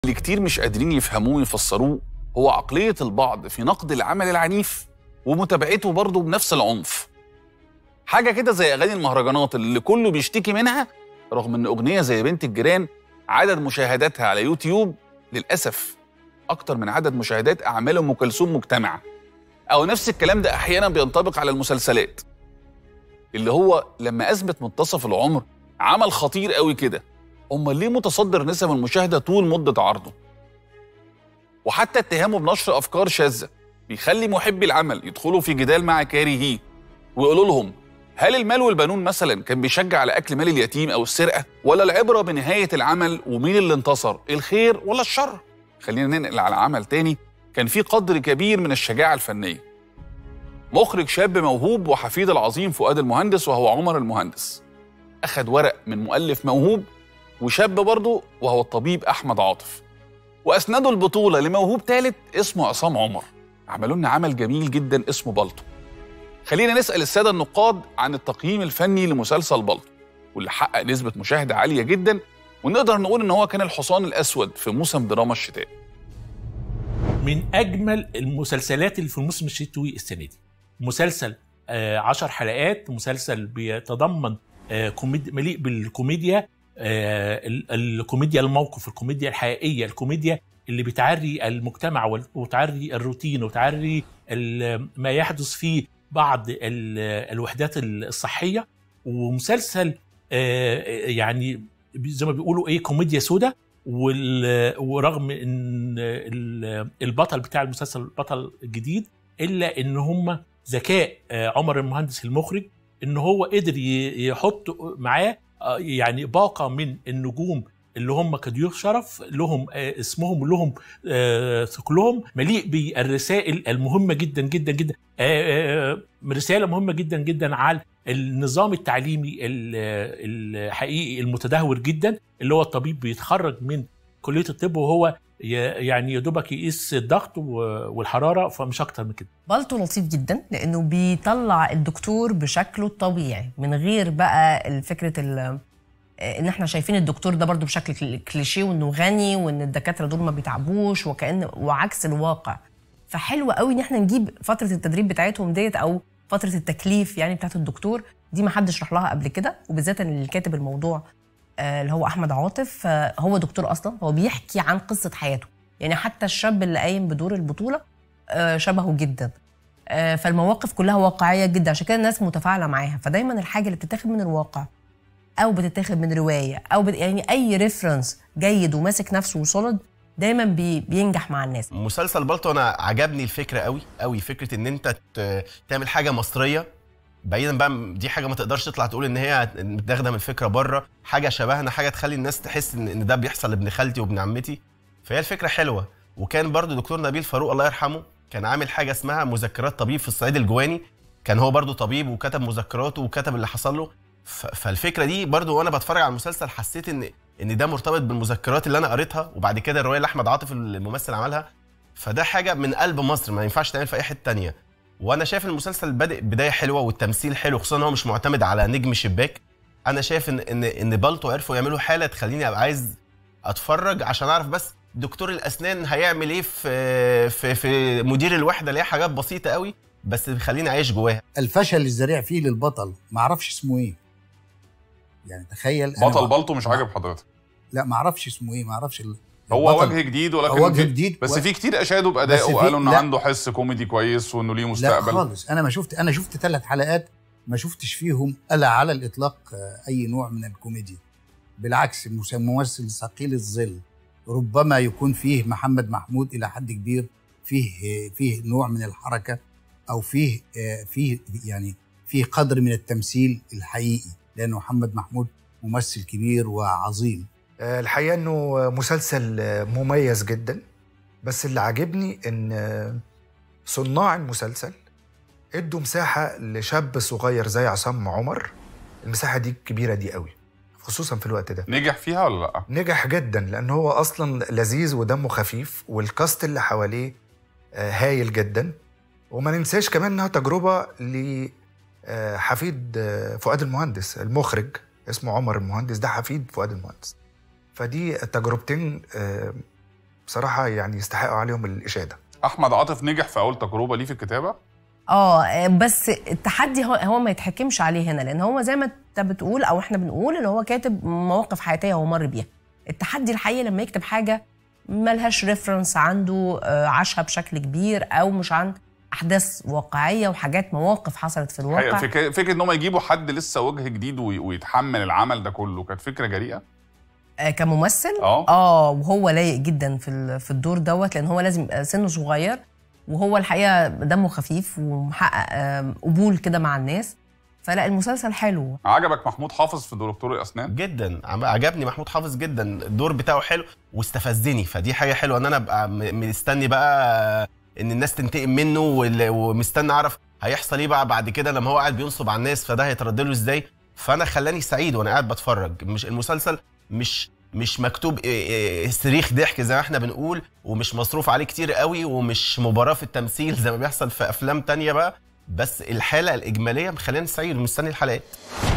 اللي كتير مش قادرين يفهموه ويفسروه هو عقلية البعض في نقد العمل العنيف ومتابعته برضه بنفس العنف حاجة كده زي أغاني المهرجانات اللي كله بيشتكي منها رغم إن أغنية زي بنت الجيران عدد مشاهداتها على يوتيوب للأسف أكتر من عدد مشاهدات أعمال أم كلثوم مجتمعة أو نفس الكلام ده أحيانا بينطبق على المسلسلات اللي هو لما أثبت منتصف العمر عمل خطير قوي كده أمال ليه متصدر نسب المشاهدة طول مدة عرضه وحتى اتهامه بنشر أفكار شاذة بيخلي محبي العمل يدخلوا في جدال مع كارهيه ويقولوا لهم هل المال والبنون مثلا كان بيشجع على اكل مال اليتيم او السرقه ولا العبره بنهايه العمل ومين اللي انتصر الخير ولا الشر خلينا ننقل على عمل تاني كان فيه قدر كبير من الشجاعه الفنيه مخرج شاب موهوب وحفيد العظيم فؤاد المهندس وهو عمر المهندس اخذ ورق من مؤلف موهوب وشاب برضه وهو الطبيب احمد عاطف واسندوا البطوله لموهوب ثالث اسمه عصام عمر عملوا لنا عمل جميل جدا اسمه بلطو خلينا نسأل السادة النقاد عن التقييم الفني لمسلسل بلطو واللي حقق نسبة مشاهدة عالية جدا ونقدر نقول إن هو كان الحصان الأسود في موسم دراما الشتاء من اجمل المسلسلات اللي في الموسم الشتوي السنه دي مسلسل آه، عشر حلقات مسلسل بيتضمن آه، كوميد مليء بالكوميديا آه، ال- الكوميديا الموقف الكوميديا الحقيقيه الكوميديا اللي بتعري المجتمع وال- وتعري الروتين وتعري ال- ما يحدث في بعض ال- الوحدات الصحيه ومسلسل آه، يعني زي ما بيقولوا ايه كوميديا سودا وال- ورغم ان ال- البطل بتاع المسلسل بطل جديد الا ان هم ذكاء آه، عمر المهندس المخرج ان هو قدر ي- يحط معاه آه، يعني باقه من النجوم اللي هم كضيوف شرف لهم آه، اسمهم ولهم آه، ثقلهم مليء بالرسائل المهمه جدا جدا جدا آه، آه، رساله مهمه جدا جدا على النظام التعليمي ال- الحقيقي المتدهور جدا اللي هو الطبيب بيتخرج من كليه الطب وهو ي- يعني يا دوبك يقيس الضغط و- والحراره فمش اكتر من كده بالطو لطيف جدا لانه بيطلع الدكتور بشكله الطبيعي من غير بقى فكره ال- ان احنا شايفين الدكتور ده برضو بشكل كل- كليشيه وانه غني وان الدكاتره دول ما بيتعبوش وكان وعكس الواقع فحلو قوي ان احنا نجيب فتره التدريب بتاعتهم ديت او فتره التكليف يعني بتاعت الدكتور دي ما حدش راح لها قبل كده وبالذات ان اللي كاتب الموضوع آه، اللي هو احمد عاطف آه، هو دكتور اصلا هو بيحكي عن قصه حياته يعني حتى الشاب اللي قايم بدور البطوله آه، شبهه جدا آه، فالمواقف كلها واقعيه جدا عشان كده الناس متفاعله معاها فدايما الحاجه اللي بتتاخد من الواقع او بتتاخد من روايه او بت... يعني اي ريفرنس جيد وماسك نفسه وصلد دايما بي... بينجح مع الناس مسلسل بالطو انا عجبني الفكره قوي قوي فكره ان انت ت- تعمل حاجه مصريه بعيدا بقى م- دي حاجه ما تقدرش تطلع تقول ان هي متاخده من فكره بره حاجه شبهنا حاجه تخلي الناس تحس ان إن ده بيحصل لابن خالتي وابن عمتي فهي الفكره حلوه وكان برضو دكتور نبيل فاروق الله يرحمه كان عامل حاجه اسمها مذكرات طبيب في الصعيد الجواني كان هو برضو طبيب وكتب مذكراته وكتب اللي حصل له ف- فالفكره دي برضو وانا بتفرج على المسلسل حسيت ان ان ده مرتبط بالمذكرات اللي انا قريتها وبعد كده الروايه اللي احمد عاطف الممثل عملها فده حاجه من قلب مصر ما ينفعش تعمل في اي حته تانية وانا شايف المسلسل بادئ بدايه حلوه والتمثيل حلو خصوصا ان هو مش معتمد على نجم شباك انا شايف ان ان ان بالطو عرفوا يعملوا حاله تخليني ابقى عايز اتفرج عشان اعرف بس دكتور الاسنان هيعمل ايه في في في مدير الوحده اللي هي حاجات بسيطه قوي بس بيخليني عايش جواها الفشل الذريع فيه للبطل ما اعرفش اسمه ايه يعني تخيل أنا بطل ما- بلطو مش عاجب حضرتك لا ما اعرفش اسمه ايه ما اعرفش ال- هو البطل. وجه جديد ولكن هو وجه في- جديد بس و- في كتير اشادوا بادائه بس في- وقالوا انه لا. عنده حس كوميدي كويس وانه ليه لا مستقبل خالص انا ما شفت انا شفت ثلاث حلقات ما شفتش فيهم الا على الاطلاق آه، اي نوع من الكوميديا بالعكس المس- ممثل ثقيل الظل ربما يكون فيه محمد محمود الى حد كبير فيه فيه نوع من الحركه او فيه آه، فيه يعني فيه قدر من التمثيل الحقيقي لانه محمد محمود ممثل كبير وعظيم آه، الحقيقه انه مسلسل آه، مميز جدا بس اللي عاجبني ان آه، صناع المسلسل ادوا مساحه لشاب صغير زي عصام عمر المساحه دي كبيره دي قوي خصوصا في الوقت ده نجح فيها ولا لا نجح جدا لان هو اصلا لذيذ ودمه خفيف والكاست اللي حواليه آه، هايل جدا وما ننساش كمان انها تجربه لحفيد فؤاد المهندس المخرج اسمه عمر المهندس ده حفيد فؤاد المهندس فدي تجربتين آه، بصراحه يعني يستحقوا عليهم الاشاده احمد عاطف نجح في اول تجربه ليه في الكتابه اه بس التحدي هو, هو ما يتحكمش عليه هنا لان هو زي ما انت بتقول او احنا بنقول ان هو كاتب مواقف حياتيه هو مر بيها التحدي الحقيقي لما يكتب حاجه ملهاش ريفرنس عنده آه، عاشها بشكل كبير او مش عن احداث واقعيه وحاجات مواقف حصلت في حقيقة الواقع فك- فكره ان هم يجيبوا حد لسه وجه جديد وي- ويتحمل العمل ده كله كانت فكره جريئه آه، كممثل اه اه وهو لايق جدا في ال- في الدور دوت لان هو لازم يبقى سنه صغير وهو الحقيقه دمه خفيف ومحقق آه، قبول كده مع الناس فلا المسلسل حلو عجبك محمود حافظ في دكتور الاسنان جدا عم- عجبني محمود حافظ جدا الدور بتاعه حلو واستفزني فدي حاجه حلوه ان انا ابقى م- مستني بقى ان الناس تنتقم منه وال- ومستني اعرف هيحصل ايه بقى بعد كده لما هو قاعد بينصب على الناس فده هيترد له ازاي فانا خلاني سعيد وانا قاعد بتفرج مش المسلسل مش مش مكتوب إيه إيه صريخ ضحك زي ما احنا بنقول ومش مصروف عليه كتير قوي ومش مباراه في التمثيل زي ما بيحصل في افلام تانية بقى بس الحاله الاجماليه مخليني سعيد ومستني الحلقات